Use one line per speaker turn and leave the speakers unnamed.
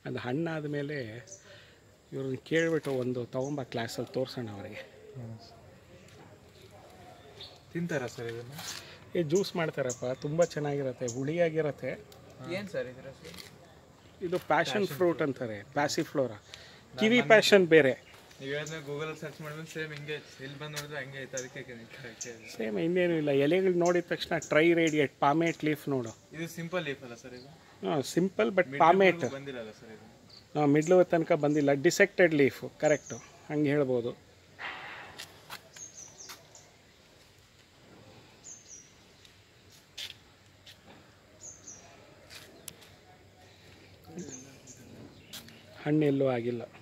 ಅದು ಹಣ್ಣಾದ ಮೇಲೆ ಇವ್ರನ್ನ ಕೇಳಿಬಿಟ್ಟು ಒಂದು ತೊಗೊಂಬ ಕ್ಲಾಸಲ್ಲಿ ತೋರಿಸೋಣ ಅವರಿಗೆ
ತಿಂತಾರಾ ಸರ್ ಇದನ್ನು
ಈ ಜ್ಯೂಸ್ ಮಾಡ್ತಾರಪ್ಪ ತುಂಬ ಚೆನ್ನಾಗಿರುತ್ತೆ ಹುಳಿಯಾಗಿರುತ್ತೆ
ಏನು ಸರ್ ಇದರ
ಇದು ಪ್ಯಾಷನ್ ಫ್ರೂಟ್ ಅಂತಾರೆ ಪ್ಯಾಸಿಫ್ಲೋರಾ ಕಿವಿ ಪ್ಯಾಷನ್ ಬೇರೆ
ನೀವು ಹೇಳಿದ್ರೆ ಗೂಗಲಲ್ಲಿ ಸರ್ಚ್ ಮಾಡಿದ್ರೆ ಸೇಮ್ ಹಿಂಗೆ ಇಲ್ಲಿ ಬಂದು ನೋಡಿದ್ರೆ ಹಂಗೆ ಐತೆ ಅದಕ್ಕೆ ಕೇಳಿದೆ.
ಸೇಮ್ ಇನ್ನೇನು ಇಲ್ಲ ಎಲೆಗಳು ನೋಡಿದ ತಕ್ಷಣ ಟ್ರೈ ರೇಡಿಯೇಟ್ ಪಾಮೇಟ್ ಲೀಫ್ ನೋಡು
ಇದು ಸಿಂಪಲ್ ಲೀಫ್ ಅಲ್ಲ ಸರ್ ಇದು
ಹಾಂ ಸಿಂಪಲ್ ಬಟ್ ಪಾಮೇಟ್
ಬಂದಿರಲ್ಲ ಸರ್ ಇದು
ಹಾಂ ಮಿಡ್ಲು ತನಕ ಬಂದಿಲ್ಲ ಡಿಸೆಕ್ಟೆಡ್ ಲೀಫು ಕರೆಕ್ಟು ಹಂಗೆ ಹೇಳ್ಬೋದು ಹಣ್ಣು ಎಲ್ಲೂ ಆಗಿಲ್ಲ